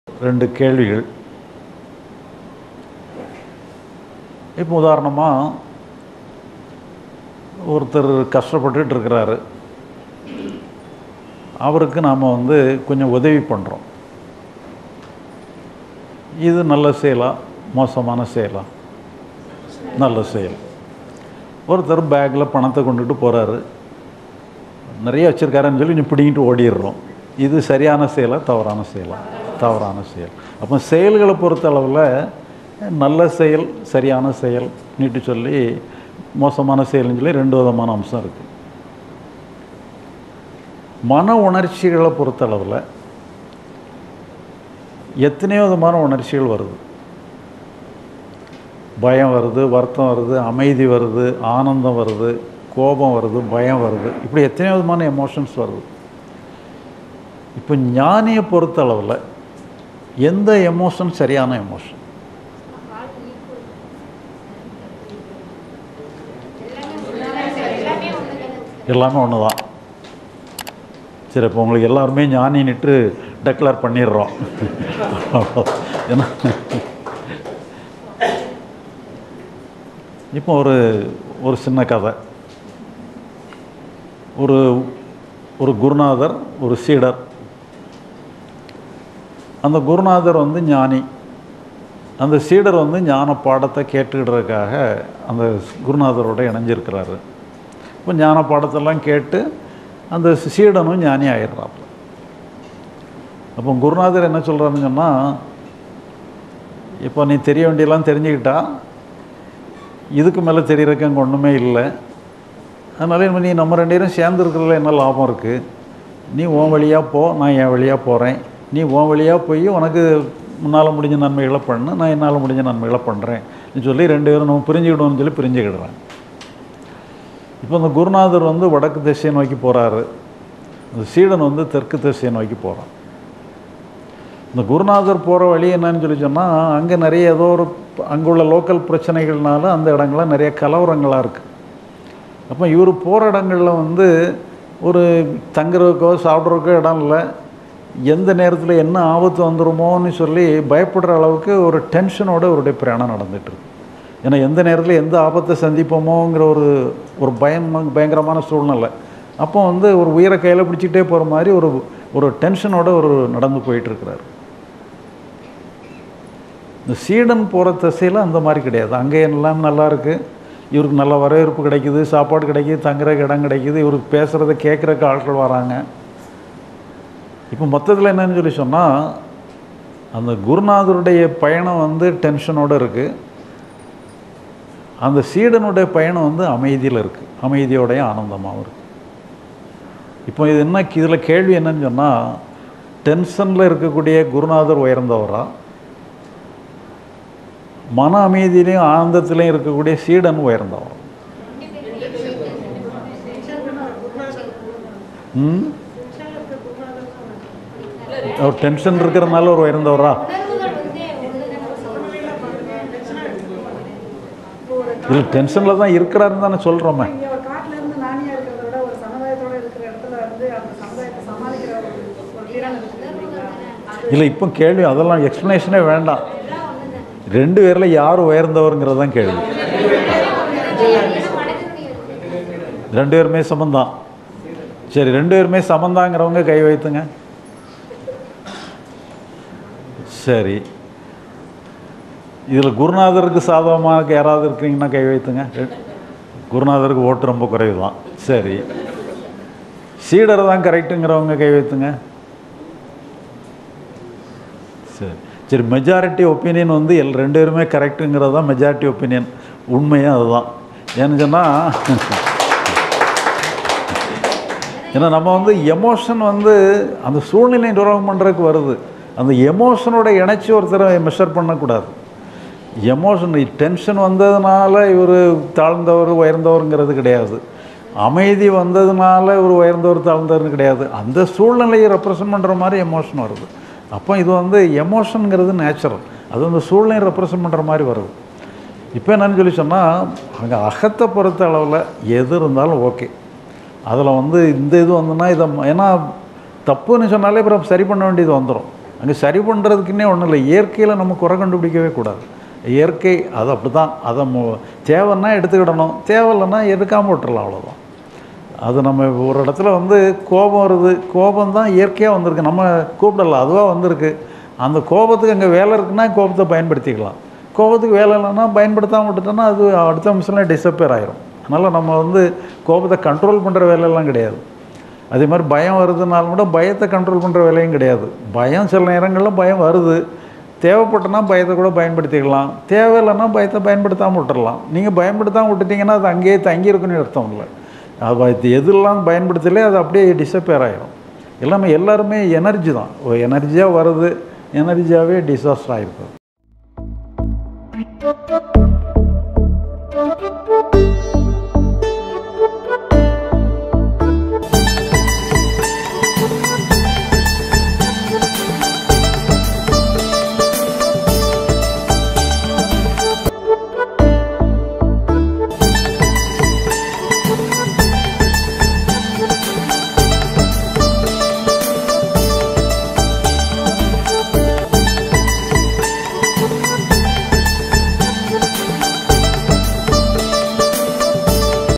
ரெண்டு கேள்விகள் இப்போ உதாரணமாக ஒருத்தர் கஷ்டப்பட்டுட்டு இருக்கிறாரு அவருக்கு நாம் வந்து கொஞ்சம் உதவி பண்ணுறோம் இது நல்ல செயலா மோசமான செயலா நல்ல செயல் ஒருத்தர் பேக்கில் பணத்தை கொண்டுட்டு போகிறாரு நிறைய வச்சுருக்காருன்னு சொல்லி கொஞ்சம் பிடிங்கிட்டு ஓடிடுறோம் இது சரியான செயலா தவறான செயலா தவறான செயல் அப்போ செயல்களை பொறுத்த அளவில் நல்ல செயல் சரியான செயல் நீட்டு சொல்லி மோசமான செயல்னு சொல்லி ரெண்டு விதமான அம்சம் இருக்குது மன உணர்ச்சிகளை பொறுத்த அளவில் எத்தனையோ விதமான உணர்ச்சிகள் வருது பயம் வருது வருத்தம் வருது அமைதி வருது ஆனந்தம் வருது கோபம் வருது பயம் வருது இப்படி எத்தனையோ விதமான எமோஷன்ஸ் வருது இப்போ ஞானியை பொறுத்த அளவில் எந்த எமோஷன் சரியான எமோஷன் எல்லாமே ஒன்று தான் சரி இப்போ உங்களுக்கு எல்லாருமே ஞானின்னுட்டு டெக்ளேர் பண்ணிடுறோம் ஏன்னா இப்போ ஒரு ஒரு சின்ன கதை ஒரு ஒரு குருநாதர் ஒரு சீடர் அந்த குருநாதர் வந்து ஞானி அந்த சீடர் வந்து ஞான பாடத்தை கேட்டுக்கிறதுக்காக அந்த குருநாதரோட இணைஞ்சிருக்கிறாரு இப்போ ஞான பாடத்தெல்லாம் கேட்டு அந்த சீடனும் ஞானி ஆயிடுறாப்புல அப்போ குருநாதர் என்ன சொல்கிறாருன்னு சொன்னால் இப்போ நீ தெரிய வேண்டியெல்லாம் தெரிஞ்சுக்கிட்டா இதுக்கு மேலே தெரியறதுக்கு அங்கே ஒன்றுமே இல்லை அதனால இனிமேல் நீ நம்ம ரெண்டு பேரும் சேர்ந்து இருக்கிறதுல என்ன லாபம் இருக்குது நீ உன் வழியாக போ நான் என் வழியாக போகிறேன் நீ உன் வழியாக போய் உனக்கு முன்னால் முடிஞ்ச நன்மைகளை பண்ணு நான் என்னால் முடிஞ்ச நன்மைகளை பண்ணுறேன் சொல்லி ரெண்டு பேரும் நம்ம பிரிஞ்சுக்கிடுவோம்னு சொல்லி பிரிஞ்சுக்கிடுறேன் இப்போ இந்த குருநாதர் வந்து வடக்கு திசையை நோக்கி போகிறாரு இந்த சீடன் வந்து தெற்கு திசையை நோக்கி போகிறான் இந்த குருநாதர் போகிற வழி என்னன்னு சொல்லி சொன்னால் அங்கே நிறைய ஏதோ ஒரு அங்கே உள்ள லோக்கல் பிரச்சனைகள்னால அந்த இடங்கள்லாம் நிறைய கலவரங்களாக இருக்குது அப்போ இவர் போகிற இடங்களில் வந்து ஒரு தங்குறதுக்கோ சாப்பிட்றதுக்கோ இடம் இல்லை எந்த நேரத்தில் என்ன ஆபத்து வந்துருமோன்னு சொல்லி பயப்படுற அளவுக்கு ஒரு டென்ஷனோட அவருடைய பிரயாணம் நடந்துகிட்ருக்கு ஏன்னா எந்த நேரத்தில் எந்த ஆபத்தை சந்திப்போமோங்கிற ஒரு ஒரு பயம் பயங்கரமான சூழ்நிலை அப்போ வந்து ஒரு உயிரை கையில் பிடிச்சிக்கிட்டே போகிற மாதிரி ஒரு ஒரு டென்ஷனோட ஒரு நடந்து போயிட்டுருக்கிறார் இந்த சீடன் போகிற திசையில் அந்த மாதிரி கிடையாது அங்கே எல்லாம் நல்லா இருக்குது இவருக்கு நல்ல வரவேற்பு கிடைக்குது சாப்பாடு கிடைக்குது தங்குறதுக்கு இடம் கிடைக்குது இவருக்கு பேசுகிறத கேட்குறக்கு ஆட்கள் வராங்க இப்போ மொத்தத்தில் என்னன்னு சொல்லி சொன்னால் அந்த குருநாதருடைய பயணம் வந்து டென்ஷனோடு இருக்குது அந்த சீடனுடைய பயணம் வந்து அமைதியில் இருக்குது அமைதியோடைய ஆனந்தமாகவும் இருக்குது இப்போ இது என்ன இதில் கேள்வி என்னன்னு சொன்னால் டென்ஷனில் இருக்கக்கூடிய குருநாதர் உயர்ந்தவரா மன அமைதியிலையும் ஆனந்தத்திலையும் இருக்கக்கூடிய சீடன் உயர்ந்தவர் ம் அவர் டென்ஷன் இருக்கிறதுனால ஒரு உயர்ந்தவரா இல்லை டென்ஷனில் தான் இருக்கிறாருன்னு தானே சொல்கிறோமே இங்க ஒரு காட்டுல இருந்து நானியா இருக்கிறத விட ஒரு சமுதாயத்தோட இருக்கிற இடத்துல வந்து அந்த சமுதாயத்தை சமாளிக்கிற ஒரு ஒரு வீரன் இருக்குது இல்லைங்களா? அது இல்லை இப்போ கேள்வி அதெல்லாம் எக்ஸ்ப்ளனேஷனே வேண்டாம் ரெண்டு பேரில் யார் உயர்ந்தவருங்கிறது தான் கேள்வி ரெண்டு பேருமே சமந்தான் சரி ரெண்டு பேருமே சமந்தாங்கிறவங்க கை வைத்துங்க சரி இதில் குருநாதருக்கு சாதகமாக யாராவது இருக்கிறீங்கன்னா கை வைத்துங்க ரெ- குருநாதருக்கு ஓட்டு ரொம்ப குறைவு தான் சரி சீடர் தான் கரெக்டுங்கிறவங்க கை வைத்துங்க சரி சரி மெஜாரிட்டி ஒப்பீனியன் வந்து எல் ரெண்டு பேருமே கரெக்டுங்கிறது தான் மெஜாரிட்டி ஒப்பீனியன் உண்மையும் அதுதான் ஏன்னு சொன்னால் ஏன்னா நம்ம வந்து எமோஷன் வந்து அந்த சூழ்நிலை நிர்வாகம் பண்ணுறதுக்கு வருது அந்த எமோஷனோட இணைச்சி ஒருத்தரை மெஷர் பண்ணக்கூடாது எமோஷன் டென்ஷன் வந்ததுனால இவர் தாழ்ந்தவர் உயர்ந்தவருங்கிறது கிடையாது அமைதி வந்ததுனால இவர் உயர்ந்தவர் தாழ்ந்தவர்னு கிடையாது அந்த சூழ்நிலையை ரெப்ரசன்ட் பண்ணுற மாதிரி எமோஷன் வருது அப்போ இது வந்து எமோஷனுங்கிறது நேச்சுரல் அது அந்த சூழ்நிலையை ரெப்ரசன்ட் பண்ணுற மாதிரி வருது இப்போ என்னன்னு சொல்லி சொன்னால் அங்கே அகத்தை பொறுத்த அளவில் எது இருந்தாலும் ஓகே அதில் வந்து இந்த இது வந்துன்னா இதை ம- ஏன்னா தப்புன்னு சொன்னாலே அப்புறம் சரி பண்ண வேண்டியது வந்துடும் அங்கே சரி பண்ணுறதுக்குன்னே ஒன்றும் இல்லை இயற்கையில் நம்ம குறை கண்டுபிடிக்கவே கூடாது இயற்கை அது அப்படி தான் அதை மு- தேவைன்னா எடுத்துக்கிடணும் தேவையில்லைன்னா எடுக்காமல் விட்டுறலாம் அவ்வளோதான் அது நம்ம ஒரு இடத்துல வந்து கோபம் வருது கோபம் தான் இயற்கையாக வந்திருக்கு நம்ம கூப்பிடல அதுவாக வந்திருக்கு அந்த கோபத்துக்கு அங்கே வேலை இருக்குன்னா கோபத்தை பயன்படுத்திக்கலாம் கோபத்துக்கு வேலை இல்லைன்னா பயன்படுத்தாமல் விட்டுட்டோன்னா அது அடுத்த நிமிஷம்ல டிசப்பேர் ஆயிரும் அதனால் நம்ம வந்து கோபத்தை கண்ட்ரோல் பண்ணுற வேலையெல்லாம் கிடையாது அதே மாதிரி பயம் வருதுனாலும் கூட பயத்தை கண்ட்ரோல் பண்ணுற வேலையும் கிடையாது பயம் சில நேரங்களில் பயம் வருது தேவைப்பட்டனா பயத்தை கூட பயன்படுத்திக்கலாம் தேவையில்லைன்னா பயத்தை பயன்படுத்தாமல் விட்டுறலாம் நீங்கள் பயன்படுத்தாமல் விட்டுட்டீங்கன்னா அது அங்கேயே தங்கி இருக்குன்னு அர்த்தம் இல்லை அது இது எதெல்லாம் பயன்படுத்தலே அது அப்படியே டிசப்பேர் ஆயிரும் எல்லாமே எல்லாருமே எனர்ஜி தான் எனர்ஜியாக வருது எனர்ஜியாகவே டிசாஸ்டர் ஆகிருக்கு